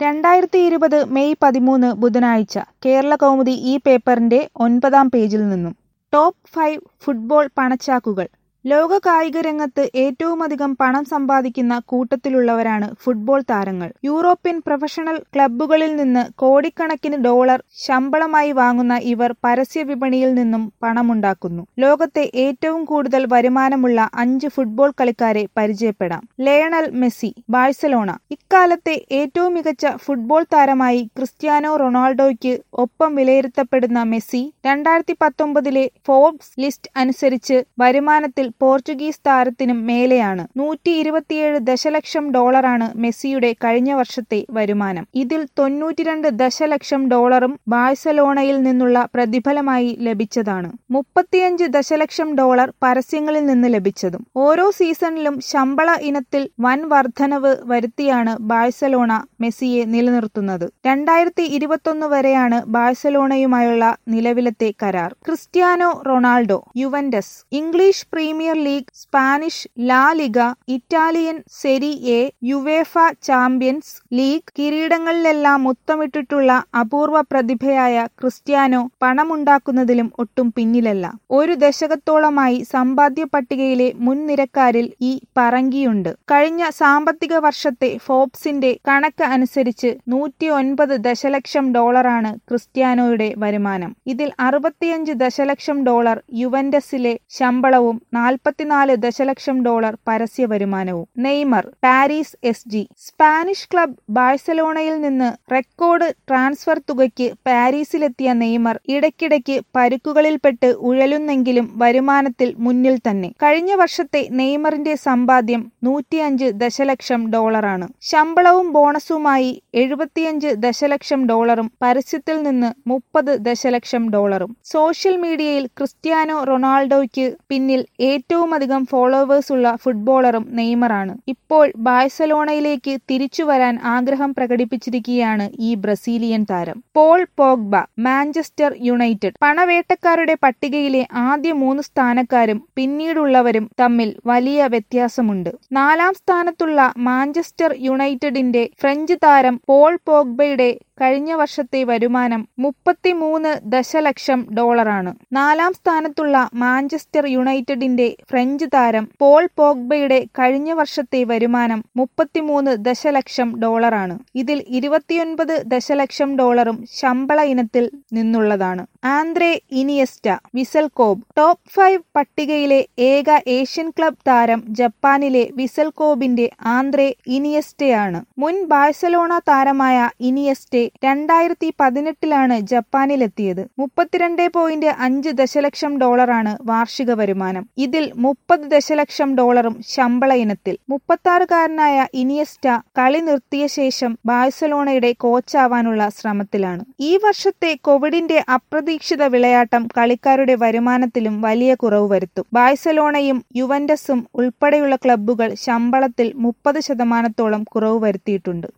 രണ്ടായിരത്തി ഇരുപത് മെയ് പതിമൂന്ന് ബുധനാഴ്ച കേരളകൗമുദി ഈ പേപ്പറിന്റെ ഒൻപതാം പേജിൽ നിന്നും ടോപ്പ് ഫൈവ് ഫുട്ബോൾ പണച്ചാക്കുകൾ ലോക കായികരംഗത്ത് ഏറ്റവുമധികം പണം സമ്പാദിക്കുന്ന കൂട്ടത്തിലുള്ളവരാണ് ഫുട്ബോൾ താരങ്ങൾ യൂറോപ്യൻ പ്രൊഫഷണൽ ക്ലബ്ബുകളിൽ നിന്ന് കോടിക്കണക്കിന് ഡോളർ ശമ്പളമായി വാങ്ങുന്ന ഇവർ പരസ്യ വിപണിയിൽ നിന്നും പണമുണ്ടാക്കുന്നു ലോകത്തെ ഏറ്റവും കൂടുതൽ വരുമാനമുള്ള അഞ്ച് ഫുട്ബോൾ കളിക്കാരെ പരിചയപ്പെടാം ലയണൽ മെസ്സി ബാഴ്സലോണ ഇക്കാലത്തെ ഏറ്റവും മികച്ച ഫുട്ബോൾ താരമായി ക്രിസ്ത്യാനോ റൊണാൾഡോയ്ക്ക് ഒപ്പം വിലയിരുത്തപ്പെടുന്ന മെസ്സി രണ്ടായിരത്തി പത്തൊമ്പതിലെ ഫോർബ്സ് ലിസ്റ്റ് അനുസരിച്ച് വരുമാനത്തിൽ പോർച്ചുഗീസ് താരത്തിനും മേലെയാണ് നൂറ്റി ഇരുപത്തിയേഴ് ദശലക്ഷം ഡോളറാണ് മെസ്സിയുടെ കഴിഞ്ഞ വർഷത്തെ വരുമാനം ഇതിൽ തൊണ്ണൂറ്റിരണ്ട് ദശലക്ഷം ഡോളറും ബാഴ്സലോണയിൽ നിന്നുള്ള പ്രതിഫലമായി ലഭിച്ചതാണ് മുപ്പത്തിയഞ്ച് ദശലക്ഷം ഡോളർ പരസ്യങ്ങളിൽ നിന്ന് ലഭിച്ചതും ഓരോ സീസണിലും ശമ്പള ഇനത്തിൽ വൻ വർധനവ് വരുത്തിയാണ് ബാഴ്സലോണ മെസ്സിയെ നിലനിർത്തുന്നത് രണ്ടായിരത്തി ഇരുപത്തൊന്ന് വരെയാണ് ബാഴ്സലോണയുമായുള്ള നിലവിലത്തെ കരാർ Cristiano Ronaldo Juventus English Premier League Spanish La Liga Italian Serie A UEFA Champions League കിരീടങ്ങളിലെല്ലാം മുത്തമിട്ടിട്ടുള്ള അപൂർവ പ്രതിഭയായ ക്രിസ്ത്യാനോ പണമുണ്ടാക്കുന്നതിലും ഒട്ടും പിന്നിലല്ല ഒരു ദശകത്തോളമായി സമ്പാദ്യ പട്ടികയിലെ മുൻനിരക്കാരിൽ ഈ പറങ്കിയുണ്ട് കഴിഞ്ഞ സാമ്പത്തിക വർഷത്തെ ഫോബ്സിന്റെ കണക്ക് അനുസരിച്ച് നൂറ്റി ഒൻപത് ദശലക്ഷം ഡോളറാണ് ക്രിസ്ത്യാനോയുടെ വരുമാനം ഇതിൽ അറുപത്തിയഞ്ച് ദശലക്ഷം ഡോളർ യുവന്റസിലെ ശമ്പളവും നാൽപ്പത്തിനാല് ദശലക്ഷം ഡോളർ പരസ്യ വരുമാനവും Neymar Paris S G Spanish club ബാഴ്സലോണയിൽ നിന്ന് റെക്കോർഡ് ട്രാൻസ്ഫർ തുകയ്ക്ക് പാരീസിലെത്തിയ നെയ്മർ ഇടയ്ക്കിടയ്ക്ക് പരുക്കുകളിൽപ്പെട്ട് ഉഴലുന്നെങ്കിലും വരുമാനത്തിൽ മുന്നിൽ തന്നെ കഴിഞ്ഞ വർഷത്തെ നെയ്മറിന്റെ സമ്പാദ്യം നൂറ്റിയഞ്ച് ദശലക്ഷം ഡോളറാണ് ശമ്പളവും ബോണസുമായി എഴുപത്തിയഞ്ച് ദശലക്ഷം ഡോളറും പരസ്യത്തിൽ നിന്ന് മുപ്പത് ദശലക്ഷം ഡോളറും സോഷ്യൽ മീഡിയയിൽ ക്രിസ്ത്യാനോ റൊണാൾഡോയ്ക്ക് പിന്നിൽ ഏറ്റവുമധികം ഫോളോവേഴ്സ് ഉള്ള ഫുട്ബോളറും നെയ്മറാണ് ഇപ്പോൾ ബാഴ്സലോണയിലേക്ക് തിരിച്ചു വരാൻ ആഗ്രഹം പ്രകടിപ്പിച്ചിരിക്കുകയാണ് ഈ ബ്രസീലിയൻ താരം പോൾ പോഗ്ബ മാഞ്ചസ്റ്റർ യുണൈറ്റഡ് പണവേട്ടക്കാരുടെ പട്ടികയിലെ ആദ്യ മൂന്ന് സ്ഥാനക്കാരും പിന്നീടുള്ളവരും തമ്മിൽ വലിയ വ്യത്യാസമുണ്ട് നാലാം സ്ഥാനത്തുള്ള മാഞ്ചസ്റ്റർ യുണൈറ്റഡിന്റെ ഫ്രഞ്ച് താരം പോൾ പോഗ്ബയുടെ കഴിഞ്ഞ വർഷത്തെ വരുമാനം മുപ്പത്തിമൂന്ന് ദശലക്ഷം ഡോളറാണ് നാലാം സ്ഥാനത്തുള്ള മാഞ്ചസ്റ്റർ യുണൈറ്റഡിന്റെ ഫ്രഞ്ച് താരം പോൾ പോഗ്ബയുടെ കഴിഞ്ഞ വർഷത്തെ വരുമാനം മുപ്പത്തിമൂന്ന് ദശലക്ഷം ഡോളറാണ് ഇതിൽ ഇരുപത്തിയൊൻപത് ദശലക്ഷം ഡോളറും ശമ്പള ഇനത്തിൽ നിന്നുള്ളതാണ് Andres Iniesta Vissel Kobe top five പട്ടികയിലെ ഏക ഏഷ്യൻ ക്ലബ് താരം ജപ്പാനിലെ വിസൽ കോബിന്റെ ആന്ദ്രേ ഇനിയസ്റ്റയാണ് മുൻ ബാഴ്സലോണ താരമായ ഇനിയസ്റ്റെ രണ്ടായിരത്തി പതിനെട്ടിലാണ് ജപ്പാനിലെത്തിയത് മുപ്പത്തിരണ്ട് പോയിന്റ് അഞ്ച് ദശലക്ഷം ഡോളറാണ് വാർഷിക വരുമാനം ഇതിൽ മുപ്പത് ദശലക്ഷം ഡോളറും ശമ്പള ഇനത്തിൽ മുപ്പത്താറുകാരനായ ഇനിയസ്റ്റ കളി നിർത്തിയ ശേഷം ബാഴ്സലോണയുടെ കോച്ചാവാനുള്ള ശ്രമത്തിലാണ് ഈ വർഷത്തെ കോവിഡിന്റെ അപ്രതീക്ഷിത വിളയാട്ടം കളിക്കാരുടെ വരുമാനത്തിലും വലിയ കുറവ് വരുത്തും ബാഴ്സലോണയും യുവന്റസും ഉൾപ്പെടെയുള്ള ക്ലബ്ബുകൾ ശമ്പളത്തിൽ മുപ്പത് ശതമാനത്തോളം കുറവ് വരുത്തിയിട്ടുണ്ട്